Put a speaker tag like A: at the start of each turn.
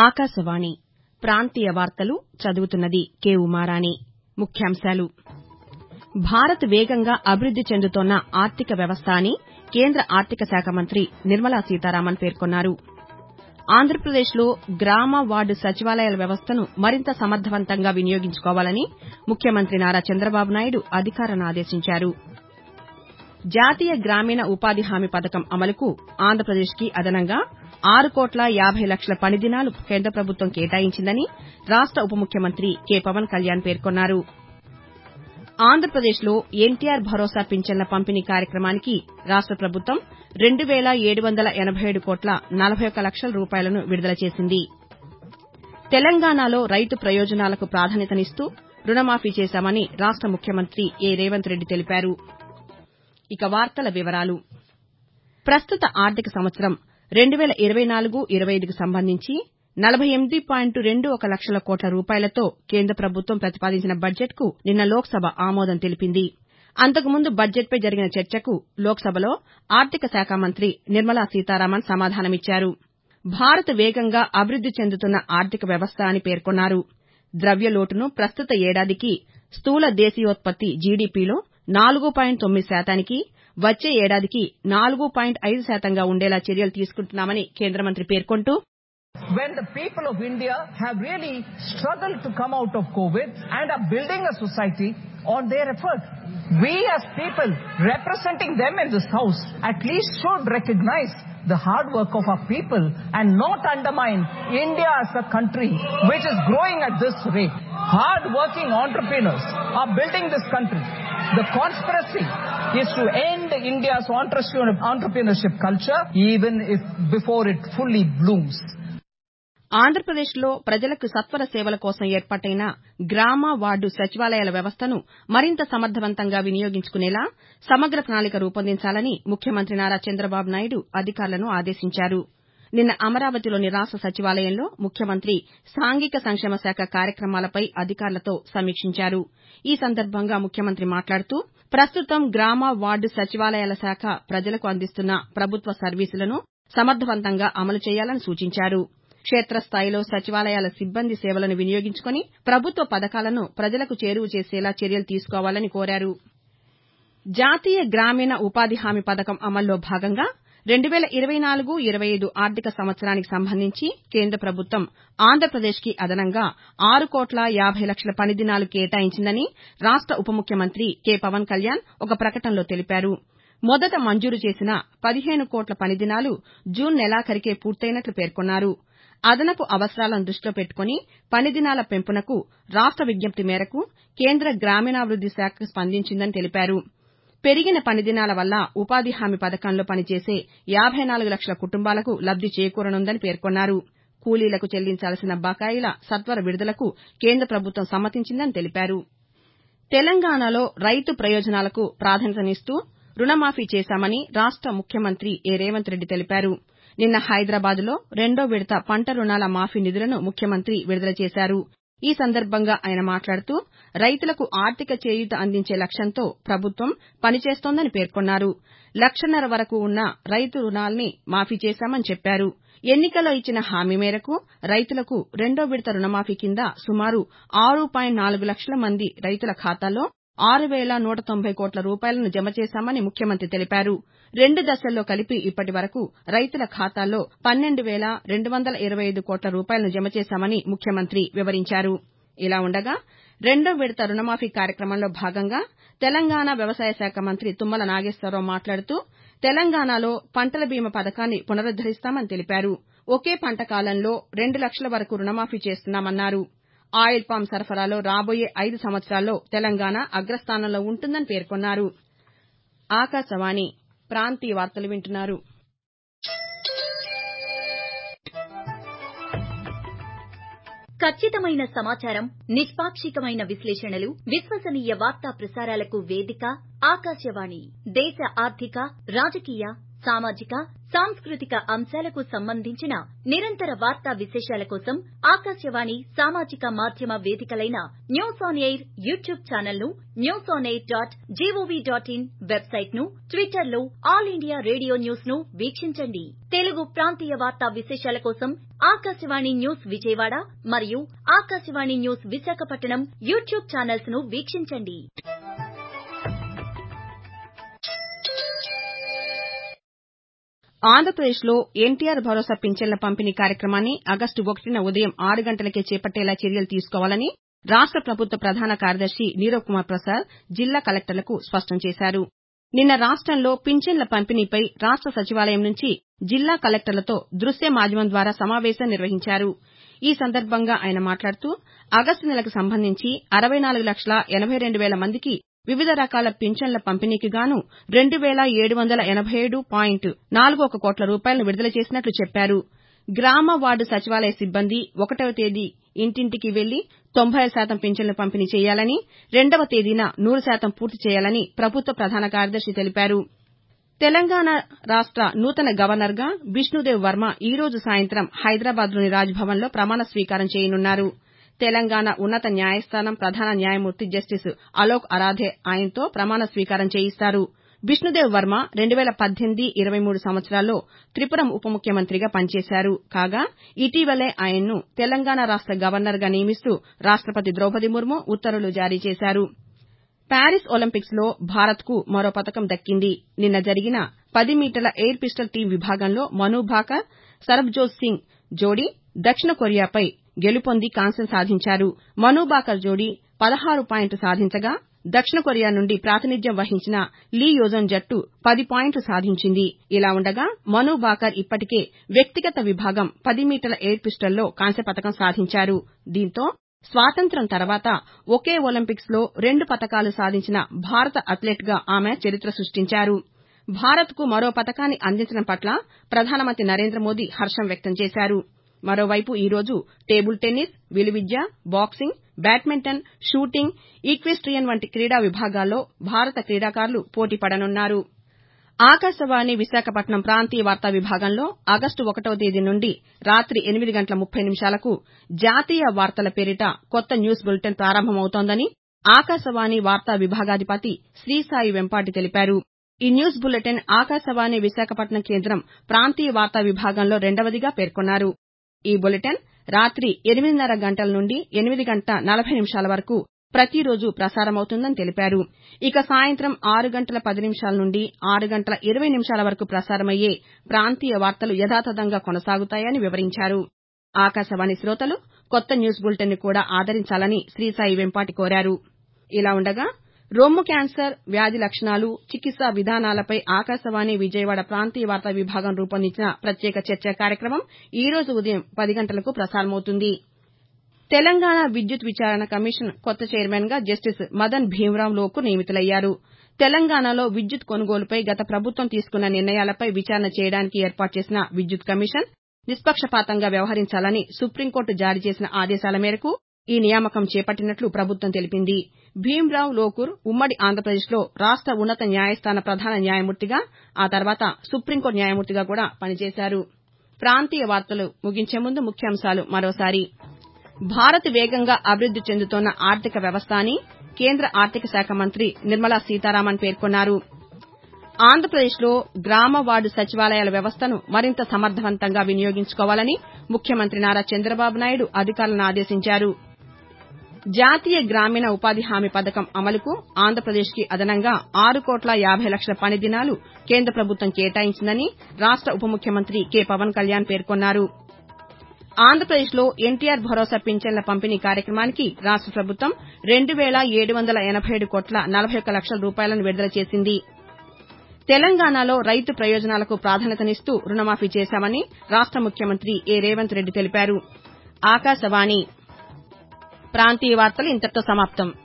A: ఆకాశవాణి ప్రాంతీయ వార్తలు చదువుతున్నది కే ఉమారాణి ముఖ్యాంశాలు భారత్ వేగంగా అభివృద్ది చెందుతోన్న ఆర్థిక వ్యవస్థ అని కేంద్ర ఆర్థిక శాఖ మంత్రి నిర్మలా సీతారామన్ పేర్కొన్నారు ఆంధ్రప్రదేశ్లో గ్రామ వార్డు సచివాలయాల వ్యవస్థను మరింత సమర్దవంతంగా వినియోగించుకోవాలని ముఖ్యమంత్రి నారా చంద్రబాబు నాయుడు అధికారులను ఆదేశించారు జాతీయ గ్రామీణ ఉపాధి హామీ పథకం అమలుకు ఆంధ్రప్రదేశ్కి అదనంగా ఆరు కోట్ల యాబై లక్షల పని దినాలు కేంద్ర ప్రభుత్వం కేటాయించిందని రాష్ట ఉప ముఖ్యమంత్రి కె పవన్ కళ్యాణ్ పేర్కొన్నారు ఆంధ్రప్రదేశ్లో ఎన్టీఆర్ భరోసా పింఛన్ల పంపిణీ కార్యక్రమానికి రాష్ట ప్రభుత్వం రెండు వేల ఏడు వందల ఎనబై ఏడు కోట్ల నలబై ఒక్క లక్షల రూపాయలను విడుదల చేసింది తెలంగాణలో రైతు ప్రయోజనాలకు ప్రాధాన్యతనిస్తూ రుణమాఫీ చేశామని రాష్ట ముఖ్యమంత్రి ఏ రేవంత్ రెడ్డి తెలిపారు ప్రస్తుత ఆర్థిక సంవత్సరం రెండు వేల ఇరవై నాలుగు ఇరవై ఐదుకు సంబంధించి నలబై ఎనిమిది పాయింట్ రెండు ఒక లక్షల కోట్ల రూపాయలతో కేంద్ర ప్రభుత్వం ప్రతిపాదించిన బడ్జెట్కు నిన్న లోక్సభ ఆమోదం తెలిపింది అంతకుముందు బడ్జెట్పై జరిగిన చర్చకు లోక్సభలో ఆర్థిక శాఖ మంత్రి నిర్మలా సీతారామన్ సమాధానమిచ్చారు భారత్ వేగంగా అభివృద్ది చెందుతున్న ఆర్థిక వ్యవస్థ అని పేర్కొన్నారు ద్రవ్యలోటును ప్రస్తుత ఏడాదికి స్థూల దేశీయోత్పత్తి జీడీపీలో నాలుగు పాయింట్ తొమ్మిది శాతానికి వచ్చే ఏడాదికి నాలుగు పాయింట్ ఐదు శాతంగా ఉండేలా చర్యలు తీసుకుంటున్నామని కేంద్ర మంత్రి పేర్కొంటూ
B: when the people of India have really struggled to come out of COVID and are building a society on their effort. We as people representing them in this house at least should recognize the hard work of our people and not undermine India as a country which is growing at this rate. Hard working entrepreneurs are building this country. The conspiracy is to end India's entrepreneurship culture even if before it fully blooms.
A: ఆంధ్రప్రదేశ్లో ప్రజలకు సత్వర సేవల కోసం ఏర్పాటైన గ్రామ ward సచివాలయాల వ్యవస్థను మరింత సమర్దవంతంగా వినియోగించుకునేలా సమగ్ర ప్రణాళిక రూపొందించాలని ముఖ్యమంత్రి నారా చంద్రబాబు నాయుడు అధికారులను ఆదేశించారు నిన్న అమరావతిలోని రాష్ట సచివాలయంలో ముఖ్యమంత్రి సాంఘిక సంక్షేమ శాఖ కార్యక్రమాలపై అధికారులతో సమీక్షించారు ఈ సందర్భంగా ముఖ్యమంత్రి మాట్లాడుతూ ప్రస్తుతం గ్రామ వార్డు సచివాలయాల శాఖ ప్రజలకు అందిస్తున్న ప్రభుత్వ సర్వీసులను సమర్దవంతంగా అమలు చేయాలని సూచించారు క్షేతస్థాయిలో సచివాలయాల సిబ్బంది సేవలను వినియోగించుకుని ప్రభుత్వ పథకాలను ప్రజలకు చేరువ చేసేలా చర్యలు తీసుకోవాలని కోరారు జాతీయ గ్రామీణ ఉపాధి హామీ పథకం అమల్లో భాగంగా రెండు వేల ఇరవై నాలుగు ఇరవై ఐదు ఆర్థిక సంవత్సరానికి సంబంధించి కేంద్ర ప్రభుత్వం ఆంధ్రప్రదేశ్కి అదనంగా ఆరు కోట్ల యాబై లక్షల పని దినాలు కేటాయించిందని రాష్ట ఉప ముఖ్యమంత్రి కె పవన్ కళ్యాణ్ ఒక ప్రకటనలో తెలిపారు మొదట మంజూరు చేసిన పదిహేను కోట్ల పని దినాలు జూన్ నెలాఖరుకే పూర్తయినట్లు పేర్కొన్నారు అదనపు అవసరాలను దృష్టిలో పెట్టుకుని పని దినాల పెంపునకు రాష్ట విజ్ఞప్తి మేరకు కేంద్ర గ్రామీణాభివృద్ది శాఖ స్పందించిందని తెలిపారు పెరిగిన పని దినాల వల్ల ఉపాధి హామీ పథకంలో పనిచేసే యాబై నాలుగు లక్షల కుటుంబాలకు లబ్ది చేకూరనుందని పేర్కొన్నారు కూలీలకు చెల్లించాల్సిన బకాయిల సత్వర విడుదలకు కేంద్ర ప్రభుత్వం సమ్మతించిందని తెలిపారు తెలంగాణలో రైతు ప్రయోజనాలకు ప్రాధాన్యతనిస్తూ రుణమాఫీ చేశామని రాష్ట ముఖ్యమంత్రి ఏ రేవంత్ రెడ్డి తెలిపారు నిన్న హైదరాబాద్లో రెండో విడత పంట రుణాల మాఫీ నిధులను ముఖ్యమంత్రి విడుదల చేశారు ఈ సందర్భంగా ఆయన మాట్లాడుతూ రైతులకు ఆర్థిక చేయూత అందించే లక్ష్యంతో ప్రభుత్వం పనిచేస్తోందని పేర్కొన్నారు లక్షన్నర వరకు ఉన్న రైతు రుణాల్ని మాఫీ చేశామని చెప్పారు ఎన్నికల్లో ఇచ్చిన హామీ మేరకు రైతులకు రెండో విడత రుణమాఫీ కింద సుమారు ఆరు పాయింట్ నాలుగు లక్షల మంది రైతుల ఖాతాల్లో ఆరు వేల నూట తొంభై కోట్ల రూపాయలను జమ చేశామని ముఖ్యమంత్రి తెలిపారు రెండు దశల్లో కలిపి ఇప్పటి వరకు రైతుల ఖాతాల్లో పన్నెండు వేల రెండు వందల ఇరవై ఐదు కోట్ల రూపాయలను జమ చేశామని ముఖ్యమంత్రి వివరించారు ఇలా ఉండగా రెండో విడత రుణమాఫీ కార్యక్రమంలో భాగంగా తెలంగాణ వ్యవసాయ శాఖ మంత్రి తుమ్మల నాగేశ్వరరావు మాట్లాడుతూ తెలంగాణలో పంటల బీమా పథకాన్ని పునరుద్దరిస్తామని తెలిపారు ఒకే పంట కాలంలో రెండు లక్షల వరకు రుణమాఫీ చేస్తున్నామన్నారు ఆయిల్ పామ్ సరఫరాలో రాబోయే ఐదు సంవత్సరాల్లో తెలంగాణ అగ్రస్థానంలో ఉంటుందని పేర్కొన్నారు ఆకాశవాణి ప్రాంతీయ వార్తలు వింటున్నారు
C: ఖచ్చితమైన సమాచారం నిష్పాక్షికమైన విశ్లేషణలు విశ్వసనీయ వార్తా ప్రసారాలకు వేదిక ఆకాశవాణి దేశ ఆర్థిక రాజకీయ సామాజిక సాంస్కృతిక అంశాలకు సంబంధించిన నిరంతర వార్తా విశేషాల కోసం ఆకాశవాణి సామాజిక మాధ్యమ వేదికలైన news on air YouTube channel ను news on air dot G O V dot in website ను ట్విట్టర్ లో ఆల్ ఇండియా రేడియో న్యూస్ ను వీక్షించండి తెలుగు ప్రాంతీయ వార్తా విశేషాల కోసం ఆకాశవాణి న్యూస్ విజయవాడ మరియు Akashvani news Visakhapatnam YouTube channels ను వీక్షించండి
A: ఆంధ్రప్రదేశ్లో ఎన్టీఆర్ భరోసా పింఛన్ల పంపిణీ కార్యక్రమాన్ని ఆగస్టు ఒకటిన ఉదయం ఆరు గంటలకే చేపట్టేలా చర్యలు తీసుకోవాలని రాష్ట ప్రభుత్వ ప్రధాన కార్యదర్శి నీరవ్ కుమార్ ప్రసాద్ జిల్లా కలెక్టర్లకు స్పష్టం చేశారు నిన్న రాష్టంలో పింఛన్ల పంపిణీపై రాష్ట సచివాలయం నుంచి జిల్లా కలెక్టర్లతో దృశ్య మాధ్యమం ద్వారా సమావేశం నిర్వహించారు ఈ సందర్భంగా ఆయన మాట్లాడుతూ ఆగస్టు నెలకు సంబంధించి అరవై నాలుగు లక్షల ఎనబై రెండు వేల మందికి వివిధ రకాల పింఛన్ల పంపిణీకి గాను రెండు వేల ఏడు వందల ఎనబై ఏడు పాయింట్ నాలుగు ఒక కోట్ల రూపాయలను విడుదల చేసినట్లు చెప్పారు గ్రామ వార్డు సచివాలయ సిబ్బంది ఒకటవ తేదీ ఇంటింటికి వెళ్లి తొంభై శాతం పింఛన్లు పంపిణీ చేయాలని రెండవ తేదీన నూరు శాతం పూర్తి చేయాలని ప్రభుత్వ ప్రధాన కార్యదర్శి తెలిపారు తెలంగాణ రాష్ట నూతన గవర్నర్గా బిష్ణుదేవ్ వర్మ ఈ రోజు సాయంత్రం హైదరాబాద్లోని రాజ్భవన్లో ప్రమాణ స్వీకారం చేయనున్నారు తెలంగాణ ఉన్నత న్యాయస్థానం ప్రధాన న్యాయమూర్తి జస్టిస్ అలోక్ అరాధే ఆయనతో ప్రమాణ స్వీకారం చేయిస్తారు బిష్ణుదేవ్ వర్మ రెండు వేల పద్దెనిమిది ఇరవై మూడు సంవత్సరాల్లో త్రిపుర ఉప ముఖ్యమంత్రిగా పనిచేశారు కాగా ఇటీవలే ఆయన్ను తెలంగాణ రాష్ట గవర్నర్గా నియమిస్తూ రాష్టపతి ద్రౌపది ముర్ము ఉత్తర్వులు జారీ చేశారు ప్యారిస్ ఒలింపిక్స్లో భారత్కు మరో పతకం దక్కింది నిన్న జరిగిన పది మీటర్ల ఎయిర్ పిస్టల్ టీం విభాగంలో మను భాకర్ సరబ్జోత్ సింగ్ జోడీ దక్షిణ కొరియాపై గెలుపొంది కాంస్యం సాధించారు మను భాకర్ జోడీ పదహారు పాయింట్లు సాధించగా దక్షిణ కొరియా నుండి ప్రాతినిధ్యం వహించిన లీ యోజన్ జట్టు పది పాయింట్లు సాధించింది ఇలా ఉండగా మను భాకర్ ఇప్పటికే వ్యక్తిగత విభాగం పది మీటర్ల ఎయిర్ పిస్టల్లో కాంస్య పతకం సాధించారు దీంతో స్వాతంత్ర్యం తర్వాత ఒకే ఒలింపిక్స్లో రెండు పతకాలు సాధించిన భారత అథ్లెట్గా ఆమె చరిత్ర సృష్టించారు భారత్కు మరో పతకాన్ని అందించడం పట్ల ప్రధానమంత్రి నరేంద్ర మోదీ హర్షం వ్యక్తం చేశారు మరోవైపు ఈ రోజు టేబుల్ టెన్నిస్ విలువిద్య బాక్సింగ్ బ్యాడ్మింటన్ షూటింగ్ ఈక్వెస్టియన్ వంటి క్రీడా విభాగాల్లో భారత క్రీడాకారులు పోటీ పడనున్నారు ఆకాశవాణి విశాఖపట్నం ప్రాంతీయ వార్తా విభాగంలో ఆగస్టు ఒకటవ తేదీ నుండి రాతి ఎనిమిది గంటల ముప్పై నిమిషాలకు జాతీయ వార్తల పేరిట కొత్త న్యూస్ బులెటిన్ ప్రారంభమవుతోందని ఆకాశవాణి వార్తా విభాగాధిపతి శ్రీసాయి వెంపాటి తెలిపారు ఈ న్యూస్ బులెటిన్ ఆకాశవాణి విశాఖపట్నం కేంద్రం ప్రాంతీయ వార్తా విభాగంలో రెండవదిగా పేర్కొన్నారు ఈ బులెటిన్ రాతి ఎనిమిదిన్నర గంటల నుండి ఎనిమిది గంటల నలభై నిమిషాల వరకు ప్రతిరోజు ప్రసారమవుతుందని తెలిపారు ఇక సాయంత్రం ఆరు గంటల పది నిమిషాల నుండి ఆరు గంటల ఇరవై నిమిషాల వరకు ప్రసారమయ్యే ప్రాంతీయ వార్తలు యథాతథంగా కొనసాగుతాయని వివరించారు ఆకాశవాణి శ్రోతలు కొత్త న్యూస్ బులెటిన్ను కూడా ఆదరించాలని శ్రీసాయి వెంపాటి కోరారు ఇలా ఉండగా రొమ్ము క్యాన్సర్ వ్యాధి లక్షణాలు చికిత్సా విధానాలపై ఆకాశవాణి విజయవాడ ప్రాంతీయ వార్తా విభాగం రూపొందించిన ప్రత్యేక చర్చా కార్యక్రమం ఈ రోజు ఉదయం పది గంటలకు ప్రసారమవుతుంది తెలంగాణ విద్యుత్ విచారణ కమిషన్ కొత్త చైర్మన్గా జస్టిస్ మదన్ భీమరావ్ లోకూర్ నియమితులయ్యారు తెలంగాణలో విద్యుత్ కొనుగోలుపై గత ప్రభుత్వం తీసుకున్న నిర్ణయాలపై విచారణ చేయడానికి ఏర్పాటు చేసిన విద్యుత్ కమిషన్ నిష్పక్షపాతంగా వ్యవహరించాలని సుప్రీంకోర్టు జారీ చేసిన ఆదేశాల మేరకు ఈ నియామకం చేపట్టినట్లు ప్రభుత్వం తెలిపింది భీమ్రావ్ లోకూర్ ఉమ్మడి ఆంధ్రప్రదేశ్లో రాష్ట ఉన్నత న్యాయస్థాన ప్రధాన న్యాయమూర్తిగా ఆ తర్వాత సుప్రీంకోర్టు న్యాయమూర్తిగా కూడా పనిచేశారు ప్రాంతీయ వార్తలు ముగించే ముందు ముఖ్యాంశాలు మరోసారి భారత్ వేగంగా అభివృద్ది చెందుతోన్న ఆర్థిక వ్యవస్థ అని కేంద్ర ఆర్థిక శాఖ మంత్రి నిర్మలా సీతారామన్ పేర్కొన్నారు ఆంధ్రప్రదేశ్లో గ్రామ వార్డు సచివాలయాల వ్యవస్థను మరింత సమర్దవంతంగా వినియోగించుకోవాలని ముఖ్యమంత్రి నారా చంద్రబాబు నాయుడు అధికారులను ఆదేశించారు జాతీయ గ్రామీణ ఉపాధి హామీ పథకం అమలుకు ఆంధ్రప్రదేశ్కి అదనంగా ఆరు కోట్ల యాబై లక్షల పని దినాలు కేంద్ర ప్రభుత్వం కేటాయించిందని రాష్ట ఉప ముఖ్యమంత్రి కె పవన్ కళ్యాణ్ పేర్కొన్నారు ఆంధ్రప్రదేశ్లో ఎన్టీఆర్ భరోసా పింఛన్ల పంపిణీ కార్యక్రమానికి రాష్ట ప్రభుత్వం రెండు వేల ఏడు వందల ఎనబై ఏడు కోట్ల నలభై ఒక్క లక్షల రూపాయలను విడుదల చేసింది తెలంగాణలో రైతు ప్రయోజనాలకు ప్రాధాన్యతనిస్తూ రుణమాఫీ చేశామని రాష్ట ముఖ్యమంత్రి ఏ రేవంత్ రెడ్డి తెలిపారు ఆకాశవాణి ప్రాంతీయ వార్తలు ఇంతటితో సమాప్తం